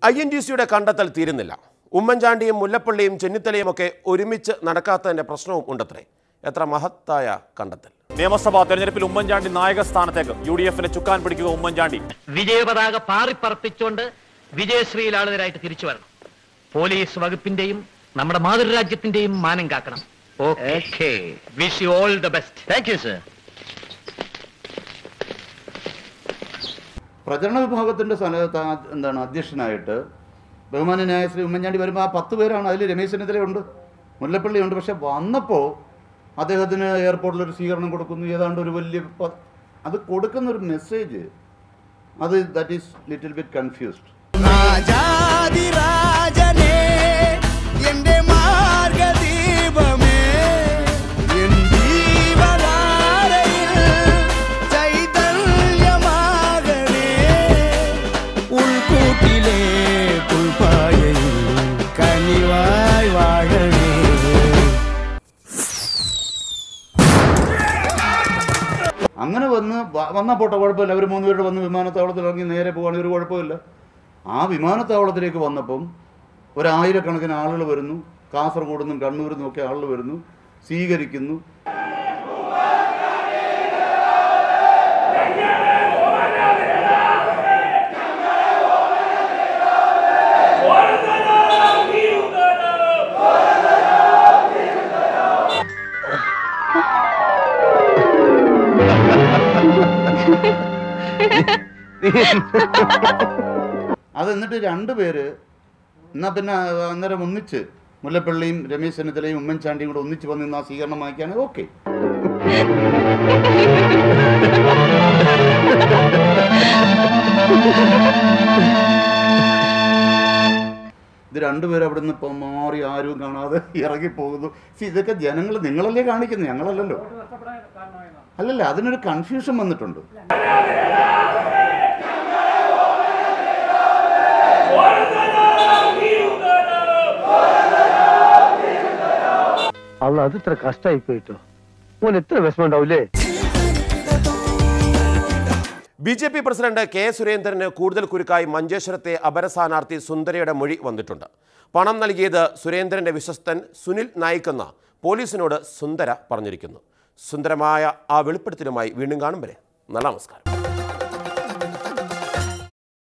I N D സിയുടെ കണ്ടെത്തൽ തീരുന്നില്ല ഉമ്മൻചാണ്ടിയും മുല്ലപ്പള്ളിയും ചെന്നിത്തലയും ഒക്കെ ഒരുമിച്ച് നടക്കാത്തതിന്റെ പ്രശ്നവും ഉണ്ടത്രേ എത്ര മഹത്തായ കണ്ടെത്തൽ നിയമസഭാ തെരഞ്ഞെടുപ്പിൽ ഉമ്മൻചാണ്ടി നായക സ്ഥാനത്തേക്ക് യു ഡി എഫിനെ ചുക്കാൻ പിടിക്കുക ഉമ്മൻചാണ്ടി വിജയപതാക പാറിപ്പറപ്പിച്ചുകൊണ്ട് വിജയശ്രീലാളിതരായിട്ട് തിരിച്ചു വരണം പോലീസ് വകുപ്പിന്റെയും നമ്മുടെ മാതൃരാജ്യത്തിന്റെയും മാനം കാക്കണം okay wish you all the best thank you sir പ്രചരണ വിഭാഗത്തിൻ്റെ സ്ഥാനത്ത് ആ- എന്താണ് അധ്യക്ഷനായിട്ട് ബഹുമാനനായ ശ്രീ ഉമ്മൻചാണ്ടി വരുമ്പോൾ ആ പത്ത് പേരാണ് അതിൽ രമേശ് ചെന്നിത്തലയുണ്ട് മുല്ലപ്പള്ളിയുണ്ട് പക്ഷെ വന്നപ്പോൾ അദ്ദേഹത്തിന് എയർപോർട്ടിൽ ഒരു സ്വീകരണം കൊടുക്കുന്നു ഏതാണ്ട് ഒരു വലിയ പ- അത് കൊടുക്കുന്ന ഒരു മെസ്സേജ് അത് that is little bit confused രാജാതിരാജനേ എന്റെ മാർഗദീപമേ എൻ ജീവധാരയിൽ ചൈതന്യമാകണേ ഉൾക്കൂട്ടിലെ പുൽപ്പായയിൽ കനിവായി വാഴണേ അങ്ങനെ വന്ന് വ- വന്നാ പോട്ടെ കുഴപ്പമില്ല അവർ മൂന്ന് പേരുടെ വന്ന് വിമാനത്താവളത്തിൽ ഇറങ്ങി നേരെ പോവാണെങ്കിൽ ഒരു കുഴപ്പമില്ല ആ വിമാനത്താവളത്തിലേക്ക് വന്നപ്പം ഒരായിരക്കണക്കിന് ആളുകൾ വരുന്നു കാസർഗോഡ് നിന്നും കണ്ണൂരിൽ നിന്നൊക്കെ ആളുകൾ വരുന്നു സ്വീകരിക്കുന്നു അത് എന്നിട്ട് രണ്ടുപേര് എന്നാ പിന്നെ അന്നേരം ഒന്നിച്ച് മുല്ലപ്പള്ളിയും രമേശ് ചെന്നിത്തലയും ഉമ്മൻചാണ്ടിയും കൂടെ ഒന്നിച്ച് വന്ന് നിന്ന് ആ സ്വീകരണം വാങ്ങിക്കുകയാണെങ്കിൽ ഓക്കെ ഇത് രണ്ടുപേരും അവിടെ നിന്ന് ഇപ്പം മാറി ആരും കാണാതെ ഇറങ്ങിപ്പോകുന്നു See, ഇതൊക്കെ ജനങ്ങൾ നിങ്ങളല്ലേ കാണിക്കുന്നത് ഞങ്ങളല്ലല്ലോ അല്ലല്ല അതിനൊരു കൺഫ്യൂഷൻ വന്നിട്ടുണ്ട് അല്ല അത് ഇത്ര കഷ്ടായി പോയിട്ടോ മോൻ എത്ര വിഷമം ഉണ്ടാവൂലേ B J P president K സുരേന്ദ്രന് കൂടുതൽ കുരുക്കായി മഞ്ചേശ്വരത്തെ അപര സ്ഥാനാർത്ഥി സുന്ദരയുടെ മൊഴി വന്നിട്ടുണ്ട് പണം നൽകിയത് സുരേന്ദ്രന്റെ വിശ്വസ്തൻ സുനിൽ നായിക് എന്ന പോലീസിനോട് സുന്ദര പറഞ്ഞിരിക്കുന്നു സുന്ദരമായ ആ വെളിപ്പെടുത്തലുമായി വീണ്ടും കാണും വരെ നല്ല നമസ്കാരം